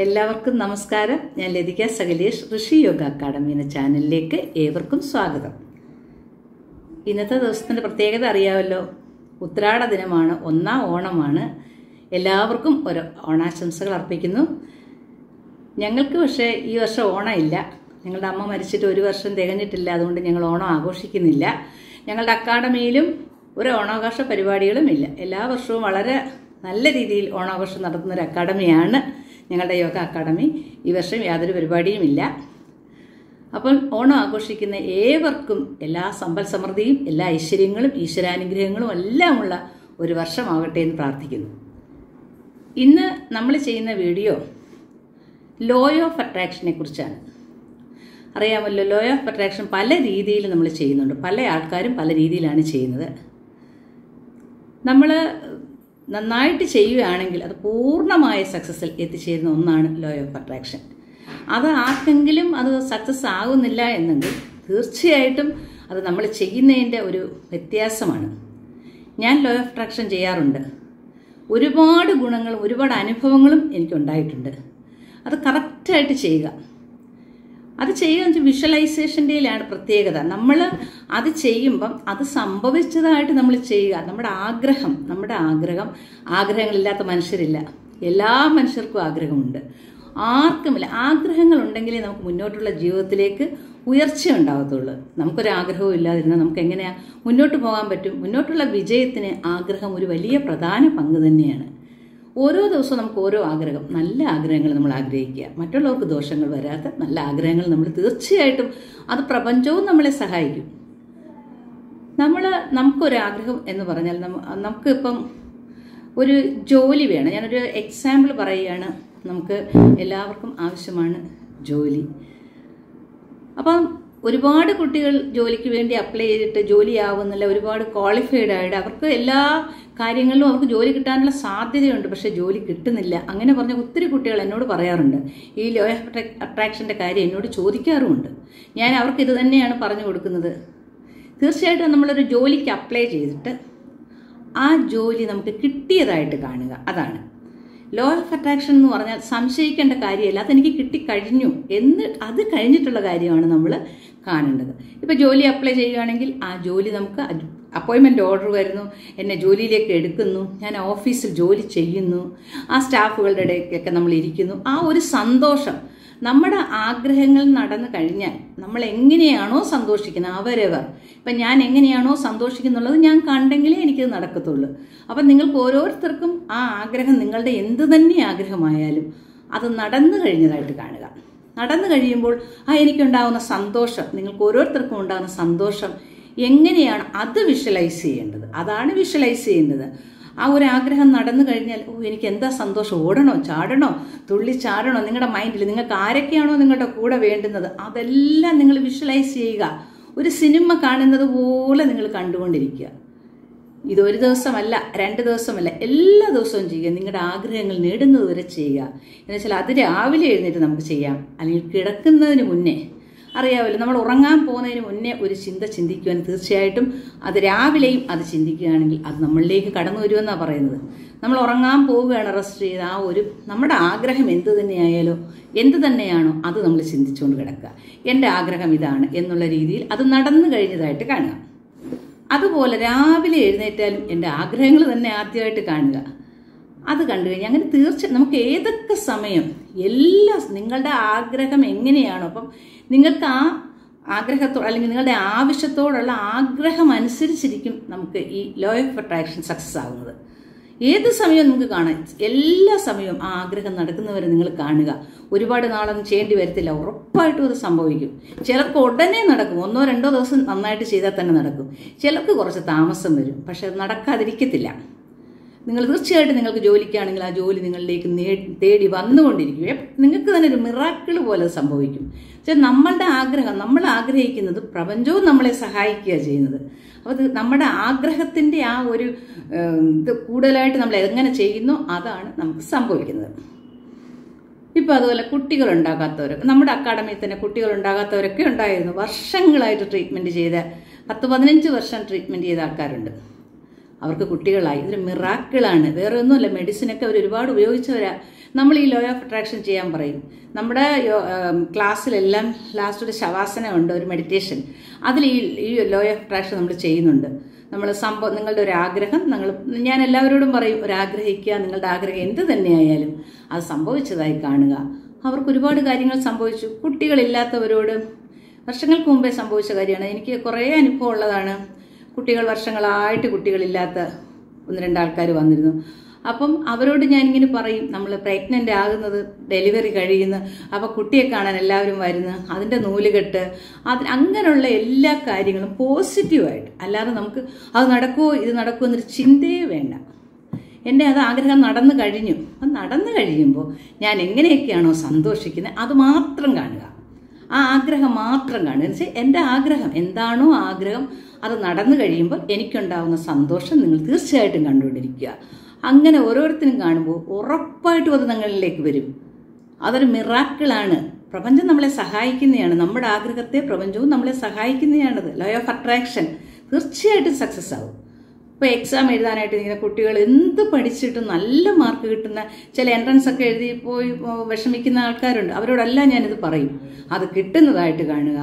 എല്ലാവർക്കും നമസ്കാരം ഞാൻ ലതിക സകലേഷ് ഋഷി യോഗ അക്കാഡമി എന്ന ചാനലിലേക്ക് ഏവർക്കും സ്വാഗതം ഇന്നത്തെ ദിവസത്തിൻ്റെ പ്രത്യേകത അറിയാമല്ലോ ഉത്രാട ദിനമാണ് ഒന്നാം ഓണമാണ് എല്ലാവർക്കും ഒരു ഓണാശംസകൾ അർപ്പിക്കുന്നു ഞങ്ങൾക്ക് പക്ഷേ ഈ വർഷം ഓണം ഇല്ല ഞങ്ങളുടെ അമ്മ മരിച്ചിട്ട് ഒരു വർഷം തികഞ്ഞിട്ടില്ല അതുകൊണ്ട് ഞങ്ങൾ ഓണം ആഘോഷിക്കുന്നില്ല ഞങ്ങളുടെ അക്കാഡമിയിലും ഒരു ഓണാഘോഷ പരിപാടികളും ഇല്ല എല്ലാ വർഷവും വളരെ നല്ല രീതിയിൽ ഓണാഘോഷം നടത്തുന്ന ഒരു അക്കാഡമിയാണ് ഞങ്ങളുടെ യോഗ അക്കാഡമി ഈ വർഷം യാതൊരു പരിപാടിയും ഇല്ല അപ്പോൾ ഓണം ആഘോഷിക്കുന്ന ഏവർക്കും എല്ലാ സമ്പൽ സമൃദ്ധിയും എല്ലാ ഐശ്വര്യങ്ങളും ഈശ്വരാനുഗ്രഹങ്ങളും എല്ലാമുള്ള ഒരു വർഷമാകട്ടെ എന്ന് പ്രാർത്ഥിക്കുന്നു ഇന്ന് നമ്മൾ ചെയ്യുന്ന വീഡിയോ ലോ ഓഫ് അട്രാക്ഷനെ കുറിച്ചാണ് അറിയാമല്ലോ ലോ ഓഫ് അട്രാക്ഷൻ പല രീതിയിൽ നമ്മൾ ചെയ്യുന്നുണ്ട് പല ആൾക്കാരും പല രീതിയിലാണ് ചെയ്യുന്നത് നമ്മൾ നന്നായിട്ട് ചെയ്യുകയാണെങ്കിൽ അത് പൂർണ്ണമായ സക്സസ്സിൽ എത്തിച്ചേരുന്ന ഒന്നാണ് ലോ ഓഫ് അട്രാക്ഷൻ അത് ആർക്കെങ്കിലും അത് സക്സസ് ആകുന്നില്ല എന്നെങ്കിൽ തീർച്ചയായിട്ടും അത് നമ്മൾ ചെയ്യുന്നതിൻ്റെ ഒരു വ്യത്യാസമാണ് ഞാൻ ലോ ഓഫ് അട്രാക്ഷൻ ചെയ്യാറുണ്ട് ഒരുപാട് ഗുണങ്ങളും ഒരുപാട് അനുഭവങ്ങളും എനിക്കുണ്ടായിട്ടുണ്ട് അത് കറക്റ്റായിട്ട് ചെയ്യുക അത് ചെയ്യുക വെച്ചാൽ വിഷ്വലൈസേഷൻ്റെയിലാണ് പ്രത്യേകത നമ്മൾ അത് ചെയ്യുമ്പം അത് സംഭവിച്ചതായിട്ട് നമ്മൾ ചെയ്യുക നമ്മുടെ ആഗ്രഹം നമ്മുടെ ആഗ്രഹം ആഗ്രഹങ്ങളില്ലാത്ത മനുഷ്യരില്ല എല്ലാ മനുഷ്യർക്കും ആഗ്രഹമുണ്ട് ആർക്കുമില്ല ആഗ്രഹങ്ങൾ ഉണ്ടെങ്കിലേ നമുക്ക് മുന്നോട്ടുള്ള ജീവിതത്തിലേക്ക് ഉയർച്ച ഉണ്ടാകത്തുള്ളൂ നമുക്കൊരു ആഗ്രഹവും ഇല്ലാതിരുന്നാൽ നമുക്ക് എങ്ങനെയാണ് മുന്നോട്ട് പോകാൻ പറ്റും മുന്നോട്ടുള്ള വിജയത്തിന് ആഗ്രഹം ഒരു വലിയ പ്രധാന പങ്ക് തന്നെയാണ് ഓരോ ദിവസവും നമുക്ക് ഓരോ ആഗ്രഹം നല്ല ആഗ്രഹങ്ങൾ നമ്മൾ ആഗ്രഹിക്കുക മറ്റുള്ളവർക്ക് ദോഷങ്ങൾ വരാത്ത നല്ല ആഗ്രഹങ്ങൾ നമ്മൾ തീർച്ചയായിട്ടും അത് പ്രപഞ്ചവും നമ്മളെ സഹായിക്കും നമ്മൾ നമുക്കൊരാഗ്രഹം എന്ന് പറഞ്ഞാൽ നമുക്ക് ഇപ്പം ഒരു ജോലി വേണം ഞാനൊരു എക്സാമ്പിൾ പറയുകയാണ് നമുക്ക് എല്ലാവർക്കും ആവശ്യമാണ് ജോലി അപ്പം ഒരുപാട് കുട്ടികൾ ജോലിക്ക് വേണ്ടി അപ്ലൈ ചെയ്തിട്ട് ജോലിയാവുന്നില്ല ഒരുപാട് ക്വാളിഫൈഡ് ആയിട്ട് അവർക്ക് എല്ലാ കാര്യങ്ങളിലും അവർക്ക് ജോലി കിട്ടാനുള്ള സാധ്യതയുണ്ട് പക്ഷെ ജോലി കിട്ടുന്നില്ല അങ്ങനെ പറഞ്ഞ ഒത്തിരി കുട്ടികൾ എന്നോട് പറയാറുണ്ട് ഈ ലോ ഓഫ് അട്രാക്ഷൻ്റെ കാര്യം എന്നോട് ചോദിക്കാറുമുണ്ട് ഞാൻ അവർക്ക് ഇത് തന്നെയാണ് പറഞ്ഞു കൊടുക്കുന്നത് തീർച്ചയായിട്ടും നമ്മളൊരു ജോലിക്ക് അപ്ലൈ ചെയ്തിട്ട് ആ ജോലി നമുക്ക് കിട്ടിയതായിട്ട് കാണുക അതാണ് ലോ ഓഫ് അട്രാക്ഷൻ എന്ന് പറഞ്ഞാൽ സംശയിക്കേണ്ട കാര്യമല്ല അതെനിക്ക് കിട്ടിക്കഴിഞ്ഞു എന്ന് അത് കഴിഞ്ഞിട്ടുള്ള കാര്യമാണ് നമ്മൾ കാണേണ്ടത് ഇപ്പോൾ ജോലി അപ്ലൈ ചെയ്യുകയാണെങ്കിൽ ആ ജോലി നമുക്ക് അപ്പോയിൻമെൻ്റ് ഓർഡർ വരുന്നു എന്നെ ജോലിയിലേക്ക് എടുക്കുന്നു ഞാൻ ഓഫീസിൽ ജോലി ചെയ്യുന്നു ആ സ്റ്റാഫുകളുടെ ഇടയ്ക്കൊക്കെ നമ്മൾ ഇരിക്കുന്നു ആ ഒരു സന്തോഷം നമ്മുടെ ആഗ്രഹങ്ങൾ നടന്നു കഴിഞ്ഞാൽ നമ്മൾ എങ്ങനെയാണോ സന്തോഷിക്കുന്നത് അവരവർ ഇപ്പം ഞാൻ എങ്ങനെയാണോ സന്തോഷിക്കുന്നുള്ളത് ഞാൻ കണ്ടെങ്കിലേ എനിക്കത് നടക്കത്തുള്ളൂ അപ്പം നിങ്ങൾക്ക് ഓരോരുത്തർക്കും ആ ആഗ്രഹം നിങ്ങളുടെ എന്ത് തന്നെ ആഗ്രഹമായാലും അത് നടന്നു കഴിഞ്ഞതായിട്ട് കാണുക നടന്നു കഴിയുമ്പോൾ ആ എനിക്കുണ്ടാകുന്ന സന്തോഷം നിങ്ങൾക്ക് ഓരോരുത്തർക്കും ഉണ്ടാകുന്ന സന്തോഷം എങ്ങനെയാണ് അത് വിഷ്വലൈസ് ചെയ്യേണ്ടത് അതാണ് വിഷ്വലൈസ് ചെയ്യേണ്ടത് ആ ഒരു ആഗ്രഹം നടന്നു കഴിഞ്ഞാൽ ഓ എനിക്ക് എന്താ സന്തോഷം ഓടണോ ചാടണോ തുള്ളി ചാടണോ നിങ്ങളുടെ മൈൻഡിൽ നിങ്ങൾക്ക് ആരൊക്കെയാണോ നിങ്ങളുടെ കൂടെ വേണ്ടുന്നത് അതെല്ലാം നിങ്ങൾ വിഷ്വലൈസ് ചെയ്യുക ഒരു സിനിമ കാണുന്നത് പോലെ നിങ്ങൾ കണ്ടുകൊണ്ടിരിക്കുക ഇതൊരു ദിവസമല്ല രണ്ട് ദിവസമല്ല എല്ലാ ദിവസവും ചെയ്യുക നിങ്ങളുടെ ആഗ്രഹങ്ങൾ നേടുന്നത് വരെ ചെയ്യുക എന്ന് വെച്ചാൽ അത് രാവിലെ എഴുന്നേറ്റ് നമുക്ക് ചെയ്യാം അല്ലെങ്കിൽ കിടക്കുന്നതിന് മുന്നേ അറിയാമല്ലോ നമ്മൾ ഉറങ്ങാൻ പോകുന്നതിന് മുന്നേ ഒരു ചിന്ത ചിന്തിക്കുവാൻ തീർച്ചയായിട്ടും അത് രാവിലെയും അത് ചിന്തിക്കുകയാണെങ്കിൽ അത് നമ്മളിലേക്ക് കടന്നു വരുമെന്നാണ് പറയുന്നത് നമ്മൾ ഉറങ്ങാൻ പോവുകയാണ് റെസ്റ്റ് ചെയ്ത് ആ ഒരു നമ്മുടെ ആഗ്രഹം എന്ത് തന്നെയായാലോ എന്ത് തന്നെയാണോ അത് നമ്മൾ ചിന്തിച്ചുകൊണ്ട് കിടക്കുക എൻ്റെ ആഗ്രഹം ഇതാണ് എന്നുള്ള രീതിയിൽ അത് നടന്നു കഴിഞ്ഞതായിട്ട് കാണുക അതുപോലെ രാവിലെ എഴുന്നേറ്റാലും എൻ്റെ ആഗ്രഹങ്ങൾ തന്നെ ആദ്യമായിട്ട് കാണുക അത് കണ്ടു കഴിഞ്ഞാൽ അങ്ങനെ തീർച്ചയായും നമുക്ക് ഏതൊക്കെ സമയം എല്ലാ നിങ്ങളുടെ ആഗ്രഹം എങ്ങനെയാണോ അപ്പം നിങ്ങൾക്ക് ആ ആഗ്രഹത്തോ അല്ലെങ്കിൽ നിങ്ങളുടെ ആവശ്യത്തോടുള്ള ആഗ്രഹം അനുസരിച്ചിരിക്കും നമുക്ക് ഈ ലോ ഓഫ് അട്രാക്ഷൻ സക്സസ് ആകുന്നത് ഏത് സമയവും നമുക്ക് കാണാം എല്ലാ സമയവും ആ ആഗ്രഹം നടക്കുന്നവരെ നിങ്ങൾ കാണുക ഒരുപാട് നാളൊന്നും ചെയ്യേണ്ടി വരത്തില്ല ഉറപ്പായിട്ടും അത് സംഭവിക്കും ചിലർക്ക് ഉടനെ നടക്കും ഒന്നോ രണ്ടോ ദിവസം നന്നായിട്ട് ചെയ്താൽ തന്നെ നടക്കും ചിലർക്ക് കുറച്ച് താമസം വരും പക്ഷെ അത് നടക്കാതിരിക്കത്തില്ല നിങ്ങൾ തീർച്ചയായിട്ടും നിങ്ങൾക്ക് ജോലിക്കാണെങ്കിൽ ആ ജോലി നിങ്ങളിലേക്ക് തേടി വന്നുകൊണ്ടിരിക്കും നിങ്ങൾക്ക് തന്നെ ഒരു മിറാക്കിൾ പോലെ സംഭവിക്കും പക്ഷെ നമ്മളുടെ ആഗ്രഹം നമ്മൾ ആഗ്രഹിക്കുന്നത് പ്രപഞ്ചവും നമ്മളെ സഹായിക്കുക ചെയ്യുന്നത് അപ്പോൾ അത് നമ്മുടെ ആഗ്രഹത്തിൻ്റെ ആ ഒരു ഇത് കൂടുതലായിട്ട് നമ്മൾ എങ്ങനെ ചെയ്യുന്നോ അതാണ് നമുക്ക് സംഭവിക്കുന്നത് ഇപ്പോൾ അതുപോലെ കുട്ടികൾ ഉണ്ടാകാത്തവർ നമ്മുടെ അക്കാഡമിയിൽ തന്നെ കുട്ടികൾ ഉണ്ടാകാത്തവരൊക്കെ ഉണ്ടായിരുന്നു വർഷങ്ങളായിട്ട് ട്രീറ്റ്മെൻറ്റ് ചെയ്ത പത്ത് പതിനഞ്ച് വർഷം ട്രീറ്റ്മെൻറ്റ് ചെയ്ത ആൾക്കാരുണ്ട് അവർക്ക് കുട്ടികളായി ഇതൊരു മിറാക്കിളാണ് വേറെ ഒന്നുമല്ല മെഡിസിനൊക്കെ അവർ ഒരുപാട് ഉപയോഗിച്ചവരാ നമ്മൾ ഈ ലോ ഓഫ് അട്രാക്ഷൻ ചെയ്യാൻ പറയും നമ്മുടെ യോ- ആം, ക്ലാസ്സിലെല്ലാം ലാസ്റ്റ് ഒരു ശവാസന ഉണ്ട് ഒരു മെഡിറ്റേഷൻ അതിൽ ഈ ഈ ലോ ഓഫ് അട്രാക്ഷൻ നമ്മൾ ചെയ്യുന്നുണ്ട് നമ്മൾ സംഭവം നിങ്ങളുടെ ഒരു ആഗ്രഹം നിങ്ങൾ ഞാൻ എല്ലാവരോടും പറയും ഒരു ആഗ്രഹിക്കുക നിങ്ങളുടെ ആഗ്രഹം എന്ത് തന്നെയായാലും അത് സംഭവിച്ചതായി കാണുക അവർക്ക് ഒരുപാട് കാര്യങ്ങൾ സംഭവിച്ചു കുട്ടികളില്ലാത്തവരോട് വർഷങ്ങൾക്ക് മുമ്പേ സംഭവിച്ച കാര്യമാണ് എനിക്ക് കുറേ അനുഭവം ഉള്ളതാണ് കുട്ടികൾ വർഷങ്ങളായിട്ട് കുട്ടികളില്ലാത്ത ഒന്ന് രണ്ടാൾക്കാർ വന്നിരുന്നു അപ്പം അവരോട് ഞാനിങ്ങനെ പറയും നമ്മൾ പ്രഗ്നൻ്റ് ആകുന്നത് ഡെലിവറി കഴിയുന്നു അപ്പോൾ കുട്ടിയെ കാണാൻ എല്ലാവരും വരുന്നു അതിൻ്റെ നൂലുകെട്ട് അത് അങ്ങനെയുള്ള എല്ലാ കാര്യങ്ങളും പോസിറ്റീവായിട്ട് അല്ലാതെ നമുക്ക് അത് നടക്കുമോ ഇത് നടക്കുമോ എന്നൊരു ചിന്തയേ വേണ്ട എൻ്റെ അത് ആഗ്രഹം നടന്നു കഴിഞ്ഞു അപ്പം നടന്നു കഴിയുമ്പോൾ ഞാൻ എങ്ങനെയൊക്കെയാണോ സന്തോഷിക്കുന്നത് അത് മാത്രം കാണുക ആ ആഗ്രഹം മാത്രം കാണുക എന്ന് വെച്ചാൽ എൻ്റെ ആഗ്രഹം എന്താണോ ആഗ്രഹം അത് നടന്നു കഴിയുമ്പോൾ എനിക്കുണ്ടാവുന്ന സന്തോഷം നിങ്ങൾ തീർച്ചയായിട്ടും കണ്ടുകൊണ്ടിരിക്കുക അങ്ങനെ ഓരോരുത്തരും കാണുമ്പോൾ ഉറപ്പായിട്ടും അത് നിങ്ങളിലേക്ക് വരും അതൊരു മിറാക്കിളാണ് പ്രപഞ്ചം നമ്മളെ സഹായിക്കുന്നതാണ് നമ്മുടെ ആഗ്രഹത്തെ പ്രപഞ്ചവും നമ്മളെ സഹായിക്കുന്നതാണത് ലോ ഓഫ് അട്രാക്ഷൻ തീർച്ചയായിട്ടും സക്സസ് ആവും ഇപ്പോൾ എക്സാം എഴുതാനായിട്ട് ഇങ്ങനെ കുട്ടികൾ എന്ത് പഠിച്ചിട്ടും നല്ല മാർക്ക് കിട്ടുന്ന ചില എൻട്രൻസ് ഒക്കെ എഴുതി പോയി ഏർ വിഷമിക്കുന്ന ആൾക്കാരുണ്ട് അവരോടെല്ലാം ഞാനിത് പറയും അത് കിട്ടുന്നതായിട്ട് കാണുക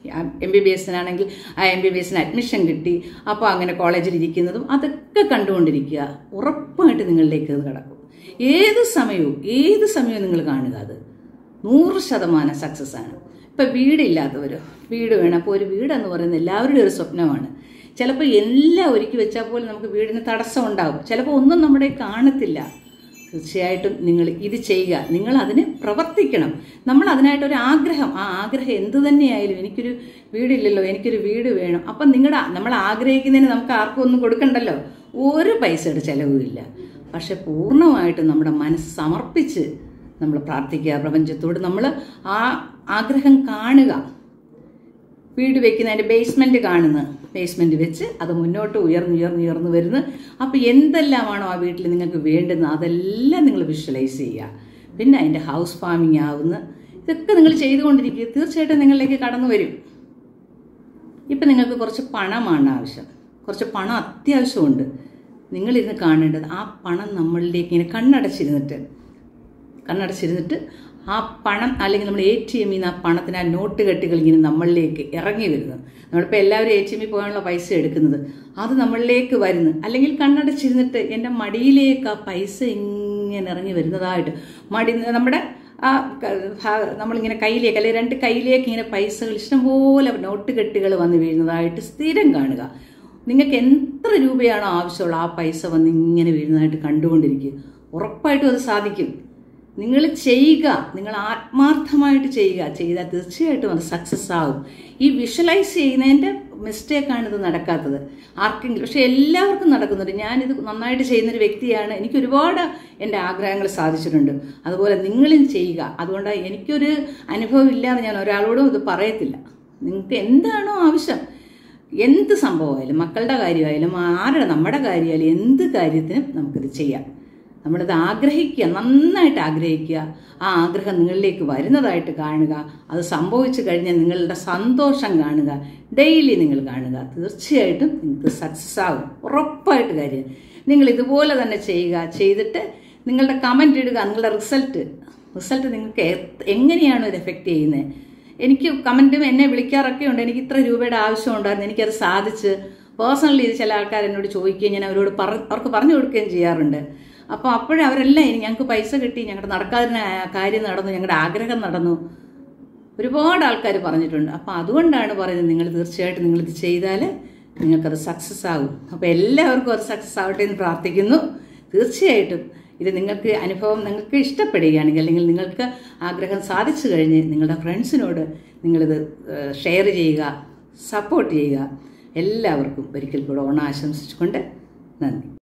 എം ബി ബി എസിനാണെങ്കിൽ ആ എം ബി ബി എസിന് അഡ്മിഷൻ കിട്ടി അപ്പോൾ അങ്ങനെ കോളേജിൽ ഇരിക്കുന്നതും അതൊക്കെ കണ്ടുകൊണ്ടിരിക്കുക ഉറപ്പായിട്ട് നിങ്ങളിലേക്ക് അത് കിടക്കും ഏത് സമയവും ഏത് സമയവും നിങ്ങൾ കാണുക അത് നൂറ് ശതമാനം സക്സസ് ആണ് ഇപ്പം വീടില്ലാത്തവർ വീട് വേണം അപ്പോൾ ഒരു വീടെന്ന് പറയുന്നത് എല്ലാവരുടെയും ഒരു സ്വപ്നമാണ് ചിലപ്പോൾ എല്ലാം ഒരുക്കി വെച്ചാൽ പോലും നമുക്ക് വീടിന് തടസ്സം ഉണ്ടാകും ചിലപ്പോൾ ഒന്നും നമ്മുടെ കാണത്തില്ല തീർച്ചയായിട്ടും നിങ്ങൾ ഇത് ചെയ്യുക നിങ്ങൾ അതിന് പ്രവർത്തിക്കണം നമ്മൾ അതിനായിട്ടൊരു ആഗ്രഹം ആ ആഗ്രഹം എന്ത് തന്നെയായാലും എനിക്കൊരു വീടില്ലല്ലോ എനിക്കൊരു വീട് വേണം അപ്പം നിങ്ങളുടെ നമ്മൾ ആഗ്രഹിക്കുന്നതിന് നമുക്ക് ആർക്കും ഒന്നും കൊടുക്കണ്ടല്ലോ ഒരു പൈസയുടെ ചിലവുമില്ല പക്ഷെ പൂർണ്ണമായിട്ടും നമ്മുടെ മനസ്സ് സമർപ്പിച്ച് നമ്മൾ പ്രാർത്ഥിക്കുക പ്രപഞ്ചത്തോട് നമ്മൾ ആ ആഗ്രഹം കാണുക വീട് വെക്കുന്നതിൻ്റെ ബേസ്മെൻറ്റ് കാണുന്നു ബേസ്മെൻറ്റ് വെച്ച് അത് മുന്നോട്ട് ഉയർന്ന് ഉയർന്ന് ഉയർന്ന് വരുന്നു അപ്പോൾ എന്തെല്ലാമാണോ ആ വീട്ടിൽ നിങ്ങൾക്ക് വേണ്ടുന്നത് അതെല്ലാം നിങ്ങൾ വിഷ്വലൈസ് ചെയ്യുക പിന്നെ അതിൻ്റെ ഹൗസ് ഫാമിംഗ് ആവുന്ന ഇതൊക്കെ നിങ്ങൾ ചെയ്തുകൊണ്ടിരിക്കുക തീർച്ചയായിട്ടും നിങ്ങളിലേക്ക് കടന്നു വരും ഇപ്പം നിങ്ങൾക്ക് കുറച്ച് പണമാണ് ആവശ്യം കുറച്ച് പണം അത്യാവശ്യമുണ്ട് നിങ്ങളിരുന്ന് കാണേണ്ടത് ആ പണം നമ്മളിലേക്ക് ഇങ്ങനെ കണ്ണടച്ചിരുന്നിട്ട് കണ്ണടച്ചിരുന്നിട്ട് ആ പണം അല്ലെങ്കിൽ നമ്മൾ എ ടി എമ്മിൽ നിന്ന് ആ പണത്തിന് ആ നോട്ട് കെട്ടുകൾ ഇങ്ങനെ നമ്മളിലേക്ക് ഇറങ്ങി വരുന്നു നമ്മളിപ്പോൾ എല്ലാവരും എ ടി എമ്മിൽ പോകാനുള്ള പൈസ എടുക്കുന്നത് അത് നമ്മളിലേക്ക് വരുന്നു അല്ലെങ്കിൽ കണ്ണടച്ചിരുന്നിട്ട് എൻ്റെ മടിയിലേക്ക് ആ പൈസ ഇങ്ങനെ ഇറങ്ങി വരുന്നതായിട്ട് മടി നമ്മുടെ ആ ക- ഭാ- നമ്മളിങ്ങനെ കയ്യിലേക്ക് അല്ലെങ്കിൽ രണ്ട് കയ്യിലേക്ക് ഇങ്ങനെ പൈസകൾ ഇഷ്ടംപോലെ നോട്ട് കെട്ടുകൾ വന്ന് വീഴുന്നതായിട്ട് സ്ഥിരം കാണുക നിങ്ങൾക്ക് എത്ര രൂപയാണോ ആവശ്യമുള്ള ആ പൈസ വന്ന് ഇങ്ങനെ വീഴുന്നതായിട്ട് കണ്ടുകൊണ്ടിരിക്കുക ഉറപ്പായിട്ടും അത് സാധിക്കും നിങ്ങൾ ചെയ്യുക നിങ്ങൾ ആത്മാർത്ഥമായിട്ട് ചെയ്യുക ചെയ്താൽ തീർച്ചയായിട്ടും അത് സക്സസ് ആവും ഈ വിഷ്വലൈസ് ചെയ്യുന്നതിൻ്റെ മിസ്റ്റേക്കാണ് ഇത് നടക്കാത്തത് ആർക്കെങ്കിലും പക്ഷെ എല്ലാവർക്കും നടക്കുന്നുണ്ട് ഞാനിത് നന്നായിട്ട് ചെയ്യുന്നൊരു വ്യക്തിയാണ് എനിക്ക് ഒരുപാട് എൻ്റെ ആഗ്രഹങ്ങൾ സാധിച്ചിട്ടുണ്ട് അതുപോലെ നിങ്ങളും ചെയ്യുക അതുകൊണ്ട് എനിക്കൊരു അനുഭവം ഇല്ലാതെ ഞാൻ ഒരാളോടും ഇത് പറയത്തില്ല നിങ്ങൾക്ക് എന്താണോ ആവശ്യം എന്ത് സംഭവമായാലും മക്കളുടെ കാര്യമായാലും ആരുടെ നമ്മുടെ കാര്യമായാലും എന്ത് കാര്യത്തിനും നമുക്കിത് ചെയ്യാം നമ്മളിത് ആഗ്രഹിക്കുക നന്നായിട്ട് ആഗ്രഹിക്കുക ആ ആഗ്രഹം നിങ്ങളിലേക്ക് വരുന്നതായിട്ട് കാണുക അത് സംഭവിച്ചു കഴിഞ്ഞാൽ നിങ്ങളുടെ സന്തോഷം കാണുക ഡെയിലി നിങ്ങൾ കാണുക തീർച്ചയായിട്ടും നിങ്ങൾക്ക് സക്സസ് ആകും ഉറപ്പായിട്ട് കാര്യം നിങ്ങൾ ഇതുപോലെ തന്നെ ചെയ്യുക ചെയ്തിട്ട് നിങ്ങളുടെ കമൻ്റ് ഇടുക നിങ്ങളുടെ റിസൾട്ട് റിസൾട്ട് നിങ്ങൾക്ക് എ- എങ്ങനെയാണ് ഇത് എഫക്റ്റ് ചെയ്യുന്നത് എനിക്ക് കമൻറ്റും എന്നെ വിളിക്കാറൊക്കെ ഉണ്ട് എനിക്ക് ഇത്ര രൂപയുടെ ആവശ്യം ഉണ്ടായിരുന്നു എനിക്കത് സാധിച്ച് പേഴ്സണലി ഇത് ചില ആൾക്കാർ എന്നോട് ചോദിക്കുകയും ഞാൻ അവരോട് പറ അവർക്ക് പറഞ്ഞു കൊടുക്കുകയും ചെയ്യാറുണ്ട് അപ്പോൾ അപ്പോഴും അവരെല്ലാം ഇനി ഞങ്ങൾക്ക് പൈസ കിട്ടി ഞങ്ങളുടെ നടക്കാതിരുന്ന കാര്യം നടന്നു ഞങ്ങളുടെ ആഗ്രഹം നടന്നു ഒരുപാട് ആൾക്കാർ പറഞ്ഞിട്ടുണ്ട് അപ്പോൾ അതുകൊണ്ടാണ് പറയുന്നത് നിങ്ങൾ തീർച്ചയായിട്ടും നിങ്ങളിത് ചെയ്താൽ നിങ്ങൾക്കത് സക്സസ് ആകും അപ്പോൾ എല്ലാവർക്കും അത് സക്സസ് ആവട്ടെ എന്ന് പ്രാർത്ഥിക്കുന്നു തീർച്ചയായിട്ടും ഇത് നിങ്ങൾക്ക് അനുഭവം നിങ്ങൾക്ക് ഇഷ്ടപ്പെടുകയാണെങ്കിൽ അല്ലെങ്കിൽ നിങ്ങൾക്ക് ആഗ്രഹം സാധിച്ചു കഴിഞ്ഞ് നിങ്ങളുടെ ഫ്രണ്ട്സിനോട് നിങ്ങളിത് ഷെയർ ചെയ്യുക സപ്പോർട്ട് ചെയ്യുക എല്ലാവർക്കും ഒരിക്കൽ കൂടെ ഓണം ആശംസിച്ചുകൊണ്ട് നന്ദി